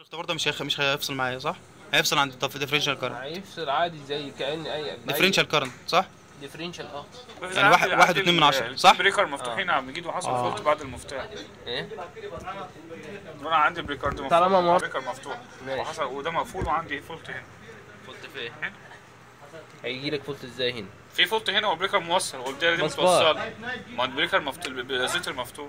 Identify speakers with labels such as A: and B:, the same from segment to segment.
A: الاختبار ده مش هيخ... مش هيفصل معايا صح؟ هيفصل عند الطف ديفرنشال كارنت
B: هيفصل عادي زي كأن اي
A: ديفرنشال كارنت صح؟
B: ديفرنشال اه
A: يعني واحد- واحد واتنين من عشرة، صح؟
C: البريكر مفتوحين يا عم جيد وحصل
A: آه.
C: فولت بعد المفتاح
B: ايه
C: وانا عندي البريكر ده مفتوح
B: طالما مر-
C: البريكر مفتوح
B: ماشي.
C: وحصل وده مقفول وعندي فولت هنا
B: فولت فين هيجي لك فولت ازاي هنا
C: في فولت هنا والبريكر موصل قلت لي دي
B: مسبار.
C: متوصل ما البريكر مفتوح الزيتر مفتوح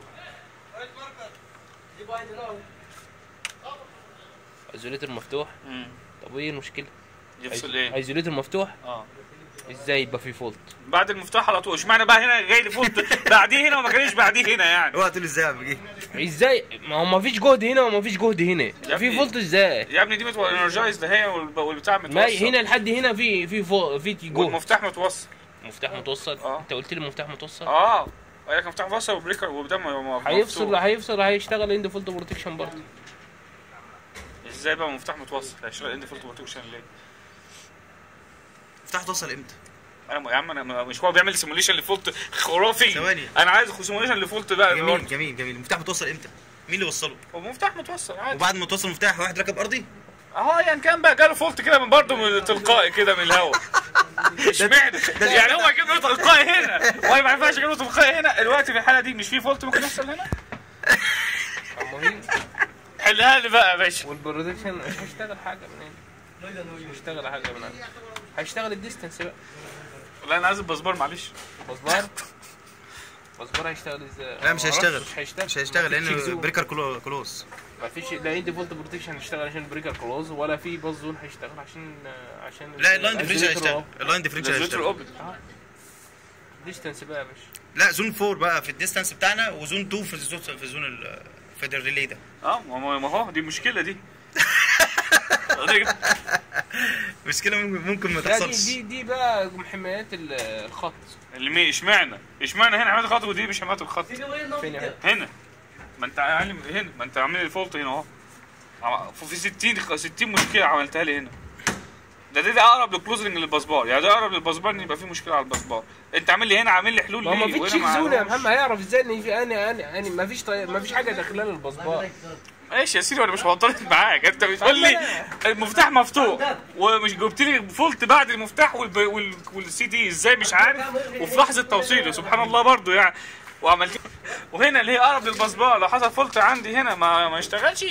B: ايزوليتر مفتوح
C: مم.
B: طب وايه المشكله
C: يفصل ايه؟
B: ايزوليتر مفتوح
C: اه
B: ازاي يبقى في فولت
C: بعد المفتاح على طول اشمعنى بقى هنا جاي لي فولت بعديه هنا وما جاليش بعديه هنا يعني
A: اوعى تقول ازاي يا عم جه
B: ازاي ما هو ما فيش جهد هنا وما فيش جهد هنا
C: ابني.
B: في فولت ازاي
C: يا ابني دي متو انرجايز ده هي والب- والبتاع متوصل
B: ما هنا لحد هنا في في فوق في جهد
C: والمفتاح متوصل
B: مفتاح متوصل
C: آه.
B: انت قلت لي المفتاح متوصل
C: اه قال لك مفتاح متوصل وبريكر وده م- م-
B: هيفصل
C: مفتوح.
B: هيفصل هيشتغل عند فولت بروتكشن برضه
C: ازاي بقى مفتاح متوصل هيشتغل عندي فولت بروتكشن ليه؟
A: مفتاح توصل امتى؟
C: انا يا عم انا مش هو بيعمل سيموليشن لفولت خرافي
A: ثواني.
C: انا عايز سيموليشن لفولت بقى
A: جميل جميل جميل المفتاح متوصل امتى؟ مين اللي وصله؟
C: ومفتاح متوصل عادي
A: وبعد ما توصل المفتاح واحد ركب ارضي؟
C: اهو يعني كان بقى جاله فولت كده من برضه من تلقائي كده من الهواء اشمعنى يعني هو يجيب له تلقائي هنا وهي ما ينفعش يجيب له تلقائي هنا الوقت في الحاله دي مش في فولت ممكن يحصل هنا
B: مهم
C: حلها لي بقى يا باشا
B: والبروتكشن مش هيشتغل حاجه من هنا مش هيشتغل حاجه من هنا هيشتغل الديستنس بقى
C: لا انا عايز البزبار معلش
B: بصبار بصبار هيشتغل ازاي
A: لا مش هيشتغل
B: مش هيشتغل
A: مش هيشتغل
B: مفيش
A: لان
B: زون.
A: بريكر كلو- كلوز
B: ما فيش لا عندي فولت بروتكشن هيشتغل عشان البريكر كلوز ولا في باز زون هيشتغل عشان عشان
A: لا اللاين ديفرنشال
B: الزيتر
A: هيشتغل اللاين ديفرنشال
C: الزيتر
A: هيشتغل
C: اوبن
B: ديستنس بقى يا باشا
A: لا زون 4 بقى في الديستانس بتاعنا وزون 2 في الزون في زون ال- في الريلي ده
C: اه ما ما- ما هو دي مشكله دي
A: مشكله ممكن ممكن ما
B: لا دي
A: تحصلش
B: دي دي بقى حمايات ال- الخط
C: اللي مين اشمعنى اشمعنى هنا حمايه الخط ودي مش حمايه الخط
B: فين يا
C: هنا ما انت عامل هنا ما انت عامل الفولت هنا اهو عم- في 60 60 مشكله عملتها لي هنا ده ده, ده اقرب للكلوزنج للبسبار يعني ده اقرب للبسبار ان يبقى في مشكله على البسبار انت عامل لي هنا عامل لي حلول
B: ما ما
C: ليه
B: فيش
C: وهنا
B: تشيك
C: ما
B: زون يا
C: عملوش.
B: محمد هيعرف ازاي ان في انا انا انا ما فيش طي... ما فيش حاجه داخله البصبار
C: ماشي يا سيدي وانا مش معترض معاك انت بتقول لي المفتاح مفتوح ومش جبت لي فولت بعد المفتاح والب... وال... والسي دي ازاي مش عارف وفي لحظه توصيله سبحان الله برضو يعني وعملت وهنا اللي هي اقرب للبسبار لو حصل فولت عندي هنا ما ما يشتغلش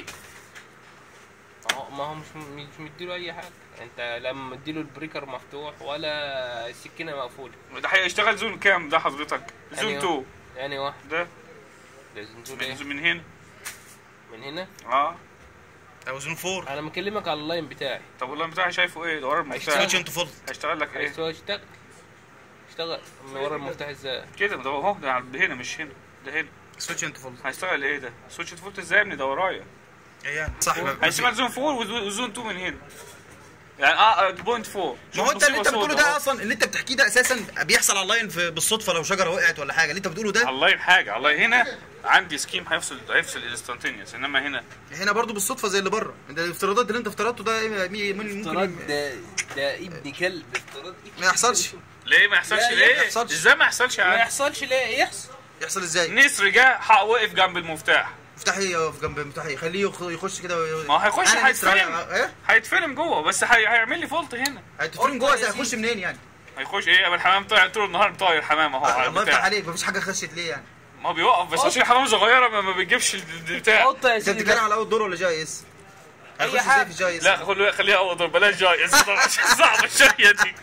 B: ما هو ما هو مش مش مديله اي حاجه انت لما مديله البريكر مفتوح ولا السكينه مقفوله
C: ده هيشتغل زون كام ده حضرتك زون
B: يعني
C: 2
B: يعني واحد
C: ده
B: لازم تقول ايه
C: من, من هنا
B: من هنا
C: اه
A: او زون 4
B: انا مكلمك على اللاين بتاعي
C: طب والله بتاعي شايفه ايه ده ورا المفتاح
A: سويتش انت فولت
C: هيشتغل لك ايه
B: عايز هو يشتغل اشتغل من ورا المفتاح ازاي
C: كده ده اهو ده على- هنا مش هنا ده هنا
A: سويتش انت فولت
C: هيشتغل ايه ده سويتش فولت ازاي يا ابني ده ورايا
A: يعني صح ما-
C: هيشتغل زون 4 وزو- وزون 2 من هنا يعني اه بوينت 4
A: ما هو انت اللي انت بتقوله ده اصلا اللي انت بتحكيه ده اساسا بيحصل على اللاين في بالصدفه لو شجره وقعت ولا حاجه اللي انت بتقوله ده
C: الله حاجه الله هنا عندي سكيم هيفصل هيفصل انستنتينيوس انما هنا
A: هنا برضو بالصدفه زي اللي بره انت الافتراضات اللي انت افترضته ده إيه- مي- من ممكن
B: ده ده ابن كلب افتراض
A: ما يحصلش
C: ليه ما يحصلش
B: لا،
C: ليه؟
A: ما يحصلش.
C: ازاي ما يحصلش يا
B: ما
C: عم؟
B: يحصلش ليه يحصل
A: يحصل ازاي
C: نسر جه حق وقف جنب المفتاح
A: افتحي يقف جنب افتحي خليه يخ- يخش كده وي-
C: ما هو هيخش
A: أنا نسر
C: هيتفرم
A: على- ايه
C: هيتفرم جوه بس هي... هيعمل لي فولت هنا
A: هتتفرم جوه ازاي هيخش منين يعني
C: هيخش ايه يا الحمام طاير طول النهار طاير حمام اهو على
A: الله يفتح
C: البتاع
A: عليك مفيش حاجه خشت ليه يعني
C: ما هو بيوقف بس عشان حمام صغيره ما, ما بتجيبش ال- البتاع
B: حط يا
A: انت
B: سيدي
A: بتتكلم
B: ده.
A: على اول دور ولا جاي اس هيخش ازاي
B: حاجة.
A: في جاي اس
C: لا خليها خليها اول دور بلاش جاي صعبه شويه دي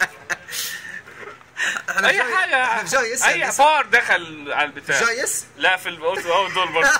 A: احنا في
C: اي
A: جاي-
C: حاجه
A: احنا في جاي اس
C: اي
A: يعني.
C: فار دخل على البتاع
A: جاي اس
C: لا في الاول اول دور برضه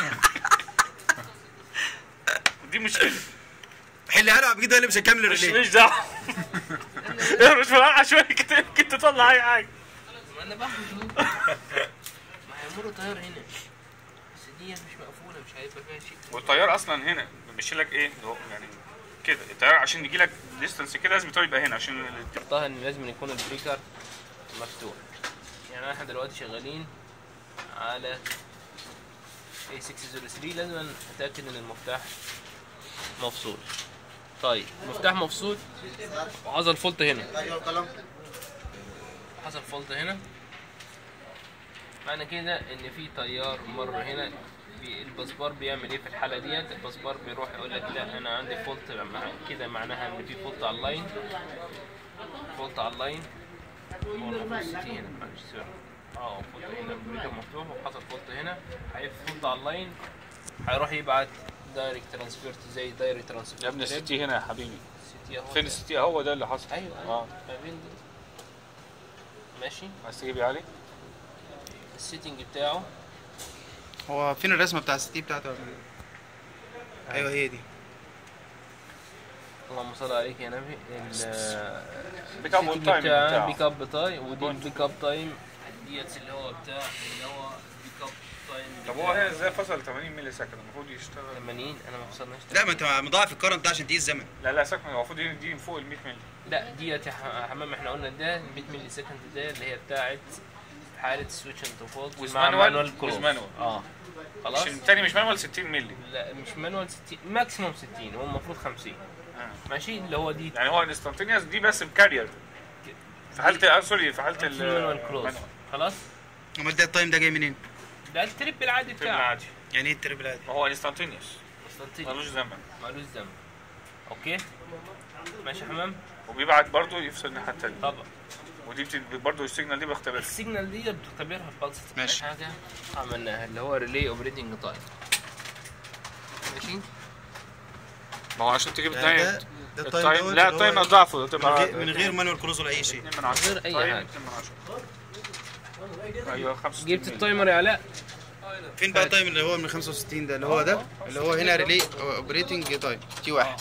C: دي مشكله
A: حلها له عبد الجليل اللي مش هيكمل
C: مش
A: الريلي
C: مش دعوه اهرش في القلعه شويه كده يمكن تطلع اي حاجه
B: ما انا بحث ما هيعملوا طيار هنا بس دي مش مقفوله مش هيبقى فيها شيء
C: والطيار اصلا هنا بيمشي لك ايه هو يعني كده الطيار عشان يجي لك ديستنس كده لازم الطيار يبقى هنا عشان ال-
B: شرطها ان لازم يكون البريكر مفتوح يعني احنا دلوقتي شغالين على A603 لازم اتاكد ان المفتاح مفصول طيب المفتاح مفصول وحصل فولت هنا
A: ايوه القلم
B: حصل فولت هنا معنى كده ان في تيار مر هنا بي الباسبار بيعمل ايه في الحاله ديت الباسبار بيروح يقول لك لا انا عندي فولت مع كده معناها ان في فولت على اللاين فولت على اللاين هو المفروض 60 هنا معلش سوري اه فولت هنا البريكر مفتوح وحصل فولت هنا هيبقى فولت على اللاين هيروح يبعت دايركت ترانسفيرت زي دايركت ترانسفيرت
C: يا ابني السيتي هنا يا حبيبي
B: سيتي اهو
C: فين
B: ده.
C: السيتي هو ده اللي حصل
B: ايوه
C: اه
B: ما بين دي ماشي
C: عايز تجيب يا علي
B: السيتنج بتاعه
A: هو فين الرسمه بتاع الستي بتاعته ايوه هي دي
B: اللهم صل عليك يا نبي ال-
C: بيك اب
B: السيتنج
C: تايم
B: بتاع
C: بتاعه
B: بيك اب تايم ودي
C: بوينت.
B: البيك اب تايم ديت اللي هو بتاع اللي هو بيك اب تايم
C: طب هو هنا ازاي فصل 80 ملي سكند المفروض يشتغل
B: 80 انا ما وصلناش
A: لا ما انت مضاعف الكرنت ده عشان تقيس الزمن
C: لا لا سكند المفروض يدي فوق ال 100 ملي
B: لا ديت يا ح- حمام احنا قلنا ده 100 ملي سكند ده اللي هي بتاعت حالة سويتش اند فولت
C: With
B: مع
C: manual-
B: مانوال
C: with
B: كروس
C: manual.
B: اه خلاص
C: مش التاني مش مانوال 60 ملي
B: لا مش مانوال 60 ماكسيموم 60 هو المفروض 50
C: آه.
B: ماشي اللي هو دي
C: يعني هو الانستنتينيوس دي بس بكارير في حاله آه، سوري في حاله ال
B: مانوال كروس
C: manual.
B: خلاص
A: امال ده التايم ده جاي منين؟
B: ده التريب العادي
C: في
B: بتاعه
C: العادي
A: يعني ايه التريب العادي؟
C: ما هو انستنتينيوس
B: مستنتج
C: ملوش زمن
B: مالوش ذنب اوكي ماشي يا حمام
C: وبيبعت برضه يفصل الناحيه التانيه
B: طبعا
C: ودي بت- برضه السيجنال دي بختبرها
B: السيجنال دي بتختبرها البلس
A: ماشي.
B: حاجه عملناها اللي هو ريلي اوبريتنج تايم ماشي
C: ما هو عشان تجيب
A: ده
C: التايم
A: ده ده
C: التايم
A: دوت
C: لا
A: اللي هو
C: التايم ضعفه
A: من
C: تبقى
A: غير- من غير مانوال كروز ولا اي شيء
C: 2 من 10
B: غير أي
C: طيب،
B: حاجة.
C: 2 من 10 ايوه 65
B: جبت
C: ملي.
B: التايمر يا علاء
A: فين بقى التايم اللي هو من 65 ده اللي هو ده اللي هو هنا ريلي اوبريتنج تايم تي واحد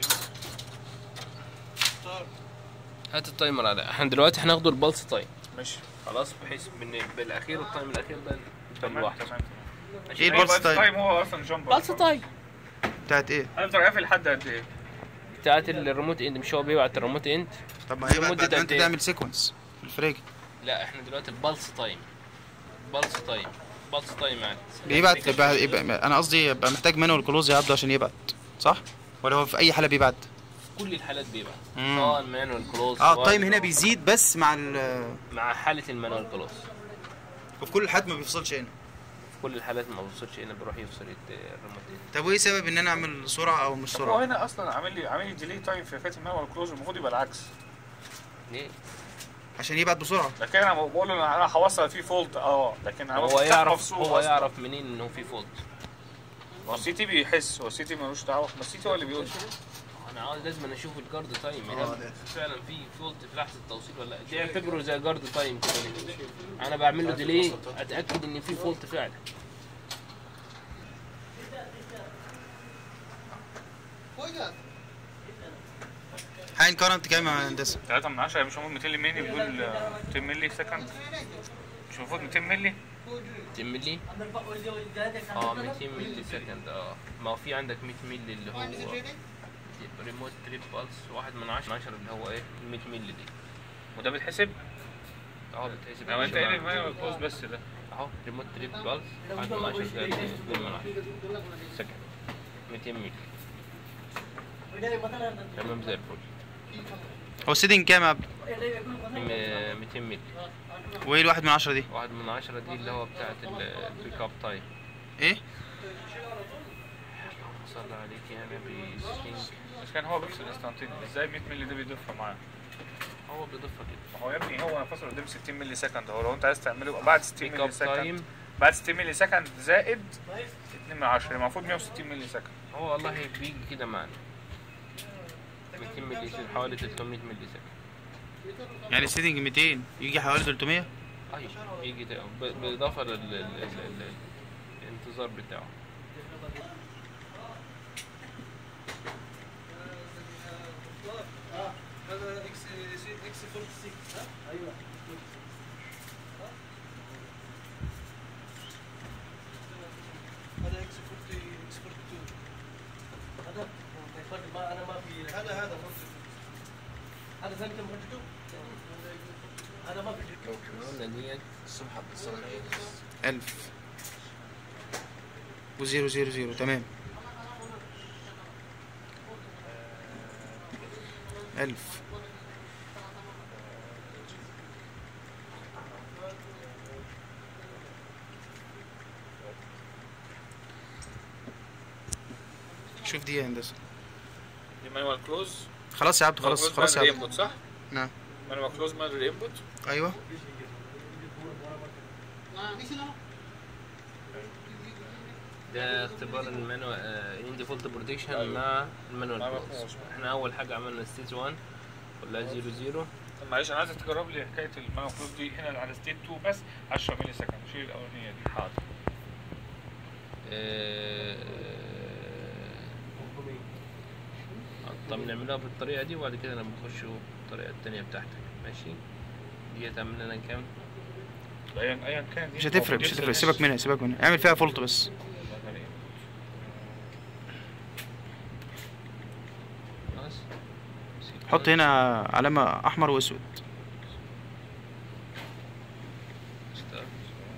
B: هات التايمر يا علاء احنا دلوقتي هناخده البلس تايم
C: ماشي
B: خلاص بحيث من بالاخير التايم الاخير ده
C: تمام
B: بالواحد
C: تمام
B: ماشي
A: ايه
C: هو
A: البلس
C: بس
A: تايم؟
C: التايم هو اصلا جامبر
B: بلس تايم
A: بتاعت ايه؟
C: هنفضل قافل لحد قد ايه؟
B: بتاعت الريموت اند مش هو بيبعت الريموت اند
A: طب ما هي بعد
B: لمدة
A: بعد ما
B: قد
A: انت
B: إيه؟
A: تعمل سيكونس في الفريج
B: لا احنا دلوقتي البلس تايم بلس تايم بلس تايم يعني
A: بيبعت يبقى, يبقى انا قصدي يبقى محتاج مانوال كلوز يعبده عشان يبعت صح؟ ولا هو في اي حاله بيبعت؟
B: كل الحالات بيبعت
A: مم.
B: سواء مانوال كلوز
A: اه التايم هنا بيزيد بس مع ال
B: مع حالة المانوال كلوز
A: وفي كل الحالات ما بيفصلش هنا
B: في كل الحالات ما بوصلش هنا بيروح يفصل الت- الريموت اند
A: طب وايه سبب ان انا اعمل سرعه او مش
C: طب هو
A: سرعه؟
C: هنا اصلا عامل لي عامل لي ديلي تايم في فاتن مانوال كلوز المفروض يبقى العكس
B: ليه؟
A: عشان يبعت بسرعه
C: لكن انا بقول له انا أنا هوصل فيه فولت اه لكن انا
B: هو
C: بفتح
B: يعرف
C: مفصول
B: هو
C: أصلاً.
B: يعرف منين انه في فولت
C: هو السي تي بيحس هو السي تي ملوش دعوه بس السي تي هو اللي بيقول
B: انا عاوز لازم اشوف الجارد تايم
A: آه،
B: هل
A: ده.
B: فعلا في فولت في لحظه التوصيل ولا لا دي اعتبره زي جارد تايم كده انا بعمل له ديلي اتاكد ان في فولت فعلا
A: حين كارنت كام يا هندسه؟
C: 3 من 10 مش المفروض 200 ملي بيقول آه، 200 ملي سكند مش المفروض 200 ملي
B: 200 ملي اه 200 ملي سكند اه ما هو في عندك 100 ملي اللي هو ريموت تريب بالس واحد من 10 10 اللي هو ايه ال 100 ملي دي
C: وده بيتحسب
B: اه بتحسب
C: لو انت
B: يا
C: قايل
B: جماعة.
C: المانوال كلوز بس ده
B: اهو ريموت تريب بالس واحد من 10 زائد 2 من 10 سكند 200 ملي تمام زي الفل
A: هو السيتنج كام يا عبد؟
B: م- 200 ملي
A: وايه الواحد من عشرة دي؟
B: واحد من عشرة دي اللي هو بتاعت البيك اب تايم
A: ايه؟
B: صلى عليك يا نبي سينك
C: بس كان هو بيفصل انستانتين ازاي 100 ملي ده بيضيفها معاه
B: هو بيضيفها كده
C: ما هو يا ابني هو فصل قدام 60 ملي سكند هو لو انت عايز تعمله يبقى بعد 60
B: بيك
C: ملي
B: اب
C: سكند
B: تايم
C: بعد 60 ملي سكند زائد 2 من 10 المفروض 160 ملي سكند
B: هو والله بيجي كده معنا 200 ملي سكند حوالي 300 ملي سكند
A: يعني السيتنج 200 يجي حوالي 300
B: ايوه يجي ده ب- بالاضافه لل لل- لل- الانتظار بتاعه
D: هذا اكس اكس 46 ها؟ ايوه هذا اكس 40 اكس 42 هذا ما انا ما في هذا هذا 42 هذا ثاني كم 42 هذا ما في
B: لو قلنا ديت الصبح بتصلي
A: 1000 وزيرو زيرو زيرو تمام ألف شوف دي يا هندسه
C: دي مانوال كلوز
A: خلاص يا عبد خلاص خلاص يا عبد
C: انبوت صح؟
A: نعم
C: مانوال كلوز مانوال انبوت
A: ايوه
B: ده اختبار المانوال ان ديفولت بروتكشن مع المانوال
C: مع
B: كلوز
C: كلوز.
B: احنا اول حاجه عملنا ستيج 1 كلها 0 0
C: طب معلش انا عايزك تجرب لي حكايه المانوال كلوز دي هنا على ستيت 2 بس 10 مللي سكند شيل الاولانيه دي حاضر
B: طب نعملها بالطريقه دي وبعد كده لما نخش الطريقه التانية بتاعتك ماشي دي هتعمل لنا كام
C: ايا ايا كان دي
A: مش هتفرق مش هتفرق سيبك منها سيبك منها اعمل فيها فولت بس
B: خلاص
A: حط هنا علامه احمر واسود
B: ستارت.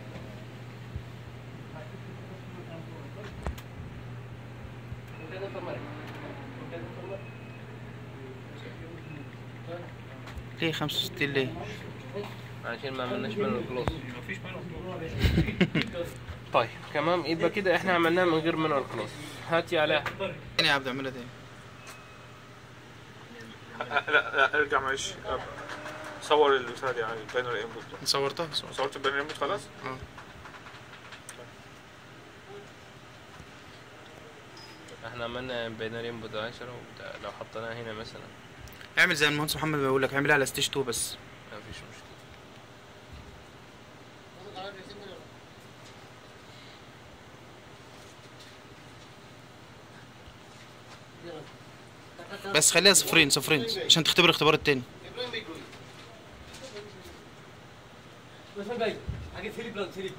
A: ليه 65 ليه
B: عشان ما عملناش مانوال كلوز
C: مفيش مانوال كلوز
B: طيب تمام يبقى كده احنا عملناها من غير مانوال كلوز هات يا علاء
A: تاني يا عبد اعملها تاني
C: لا لا ارجع معلش صور البتاع دي على البانر انبوت
A: صورتها صورتها
C: صورت البانر انبوت خلاص؟
A: اه
B: احنا عملنا بيناري انبوت 10 وبتاع لو حطيناها هنا مثلا
A: اعمل زي المهندس محمد بيقول لك اعملها على ستيج 2 بس
B: ما فيش مشكله
A: بس خليها صفرين صفرين عشان تختبر الاختبار التاني
D: بس ما باين حاجه ثري بلان ثري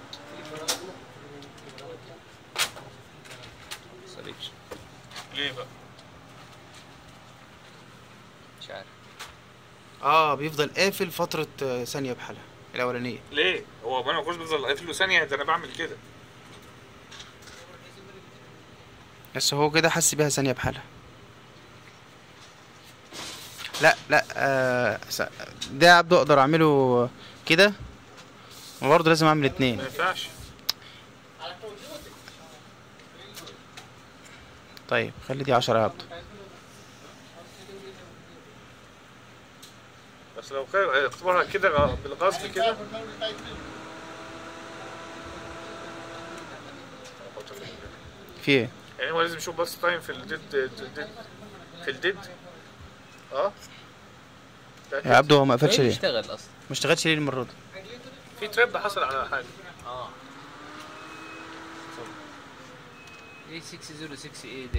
B: سليكش
C: ليه بقى؟
B: مش عارف
A: اه بيفضل قافل فتره آه، ثانيه بحالها الاولانيه
C: ليه؟ هو مانوال كلوز بيفضل قافل له ثانيه ده انا بعمل كده
A: بس هو كده حس بيها ثانيه بحالها لا لا آه س- ده يا عبده اقدر اعمله كده وبرضه لازم اعمل اتنين
C: ما ينفعش
A: طيب خلي دي 10 يا عبده
C: بس لو كان اختبارها كده غ- بالغصب كده
A: في ايه
C: يعني هو لازم يشوف بس تايم في الديد ديد في الديد اه ده
A: يا
C: كده.
A: عبده هو ما قفلش
B: ايه
A: ليه
B: يشتغل اصلا
A: ما اشتغلش ليه المره دي
C: في تريب حصل على حاجه
B: اه ايه 606 ايه